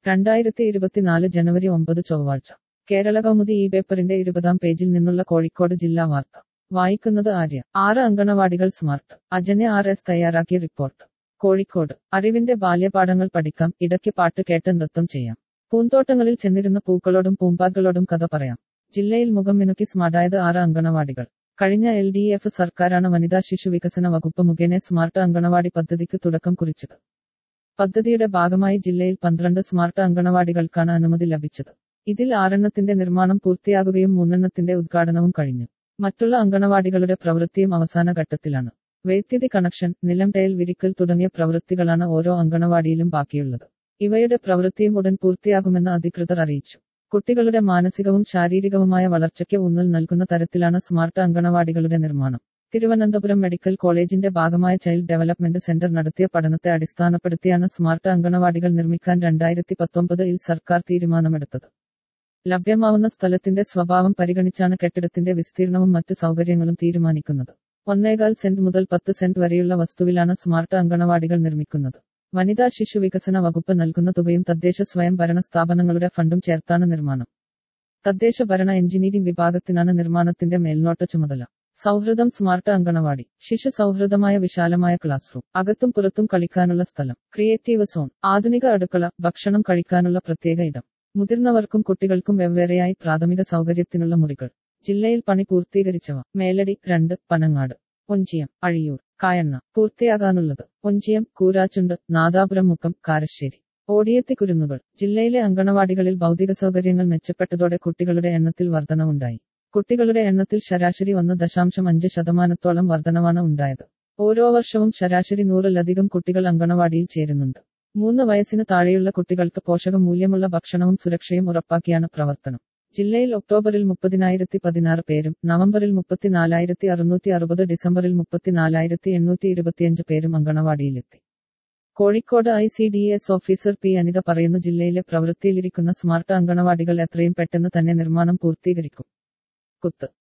രണ്ടായിരത്തി ഇരുപത്തിനാല് ജനുവരി ഒമ്പത് ചൊവ്വാഴ്ച കേരള കൗമുദി ഈ പേപ്പറിന്റെ ഇരുപതാം പേജിൽ നിന്നുള്ള കോഴിക്കോട് ജില്ലാ വാർത്ത വായിക്കുന്നത് ആര്യ ആറ് അങ്കണവാടികൾ സ്മാർട്ട് അജനെ ആർ എസ് തയ്യാറാക്കിയ റിപ്പോർട്ട് കോഴിക്കോട് അറിവിന്റെ ബാല്യപാഠങ്ങൾ പഠിക്കാം ഇടയ്ക്ക് പാട്ട് കേട്ട് നൃത്തം ചെയ്യാം പൂന്തോട്ടങ്ങളിൽ ചെന്നിരുന്ന പൂക്കളോടും പൂമ്പാക്കളോടും കഥ പറയാം ജില്ലയിൽ മുഖം മിനുക്കി സ്മാർട്ടായത് ആറ് അങ്കണവാടികൾ കഴിഞ്ഞ എൽ ഡി എഫ് സർക്കാരാണ് വനിതാ ശിശു വികസന വകുപ്പ് മുഖേന സ്മാർട്ട് അങ്കണവാടി പദ്ധതിക്ക് തുടക്കം കുറിച്ചത് പദ്ധതിയുടെ ഭാഗമായി ജില്ലയിൽ പന്ത്രണ്ട് സ്മാർട്ട് അങ്കണവാടികൾക്കാണ് അനുമതി ലഭിച്ചത് ഇതിൽ ആറെണ്ണത്തിന്റെ നിർമ്മാണം പൂർത്തിയാകുകയും മൂന്നെണ്ണത്തിന്റെ ഉദ്ഘാടനവും കഴിഞ്ഞു മറ്റുള്ള അങ്കണവാടികളുടെ പ്രവൃത്തിയും അവസാന ഘട്ടത്തിലാണ് വൈദ്യുതി കണക്ഷൻ നിലം ടയൽ വിരിക്കൽ തുടങ്ങിയ പ്രവൃത്തികളാണ് ഓരോ അങ്കണവാടിയിലും ബാക്കിയുള്ളത് ഇവയുടെ പ്രവൃത്തിയും ഉടൻ പൂർത്തിയാകുമെന്ന് അധികൃതർ അറിയിച്ചു കുട്ടികളുടെ മാനസികവും ശാരീരികവുമായ വളർച്ചയ്ക്ക് ഊന്നൽ നൽകുന്ന തരത്തിലാണ് സ്മാർട്ട് അങ്കണവാടികളുടെ നിർമ്മാണം തിരുവനന്തപുരം മെഡിക്കൽ കോളേജിന്റെ ഭാഗമായ ചൈൽഡ് ഡെവലപ്മെന്റ് സെന്റർ നടത്തിയ പഠനത്തെ അടിസ്ഥാനപ്പെടുത്തിയാണ് സ്മാർട്ട് അങ്കണവാടികൾ നിർമ്മിക്കാൻ രണ്ടായിരത്തി പത്തൊമ്പതിൽ സർക്കാർ തീരുമാനമെടുത്തത് ലഭ്യമാവുന്ന സ്ഥലത്തിന്റെ സ്വഭാവം പരിഗണിച്ചാണ് കെട്ടിടത്തിന്റെ വിസ്തീർണവും മറ്റ് സൗകര്യങ്ങളും തീരുമാനിക്കുന്നത് ഒന്നേകാൽ സെന്റ് മുതൽ പത്ത് സെന്റ് വരെയുള്ള വസ്തുവിലാണ് സ്മാർട്ട് അങ്കണവാടികൾ നിർമ്മിക്കുന്നത് വനിതാ ശിശു വികസന വകുപ്പ് നൽകുന്ന തുകയും തദ്ദേശ സ്വയംഭരണ സ്ഥാപനങ്ങളുടെ ഫണ്ടും ചേർത്താണ് നിർമ്മാണം തദ്ദേശ ഭരണ എഞ്ചിനീയറിംഗ് വിഭാഗത്തിനാണ് നിർമ്മാണത്തിന്റെ മേൽനോട്ട ചുമതല സൗഹൃദം സ്മാർട്ട് അങ്കണവാടി ശിശു സൗഹൃദമായ വിശാലമായ ക്ലാസ് റൂം അകത്തും പുറത്തും കളിക്കാനുള്ള സ്ഥലം ക്രിയേറ്റീവ് സോൺ ആധുനിക അടുക്കള ഭക്ഷണം കഴിക്കാനുള്ള പ്രത്യേക ഇടം മുതിർന്നവർക്കും കുട്ടികൾക്കും വെവ്വേറെയായി പ്രാഥമിക സൗകര്യത്തിനുള്ള മുറികൾ ജില്ലയിൽ പണി പൂർത്തീകരിച്ചവ മേലടി രണ്ട് പനങ്ങാട് ഒഞ്ചിയം അഴിയൂർ കായണ്ണ പൂർത്തിയാകാനുള്ളത് ഒഞ്ചിയം കൂരാച്ചുണ്ട് നാദാപുരം മുക്കം കാരശ്ശേരി ഓടിയെത്തി കുരുന്നുകൾ ജില്ലയിലെ അങ്കണവാടികളിൽ ഭൗതിക സൗകര്യങ്ങൾ മെച്ചപ്പെട്ടതോടെ കുട്ടികളുടെ എണ്ണത്തിൽ വർധനവുണ്ടായി കുട്ടികളുടെ എണ്ണത്തിൽ ശരാശരി ഒന്ന് ദശാംശം അഞ്ച് ശതമാനത്തോളം വർധനവാണ് ഉണ്ടായത് ഓരോ വർഷവും ശരാശരി നൂറിലധികം കുട്ടികൾ അങ്കണവാടിയിൽ ചേരുന്നുണ്ട് മൂന്ന് വയസ്സിന് താഴെയുള്ള കുട്ടികൾക്ക് പോഷകമൂല്യമുള്ള ഭക്ഷണവും സുരക്ഷയും ഉറപ്പാക്കിയാണ് പ്രവർത്തനം ജില്ലയിൽ ഒക്ടോബറിൽ മുപ്പതിനായിരത്തി പതിനാറ് പേരും നവംബറിൽ മുപ്പത്തിനാലായിരത്തി അറുന്നൂറ്റി അറുപത് ഡിസംബറിൽ മുപ്പത്തിനാലായിരത്തി എണ്ണൂറ്റി ഇരുപത്തിയഞ്ച് പേരും അങ്കണവാടിയിലെത്തി Kozhikode I C D S officer P Anitha പറയുന്നു ജില്ലയിലെ പ്രവൃത്തിയിലിരിക്കുന്ന സ്മാർട്ട് അങ്കണവാടികൾ എത്രയും പെട്ടെന്ന് തന്നെ നിർമ്മാണം പൂർത്തീകരിക്കും കുത്ത്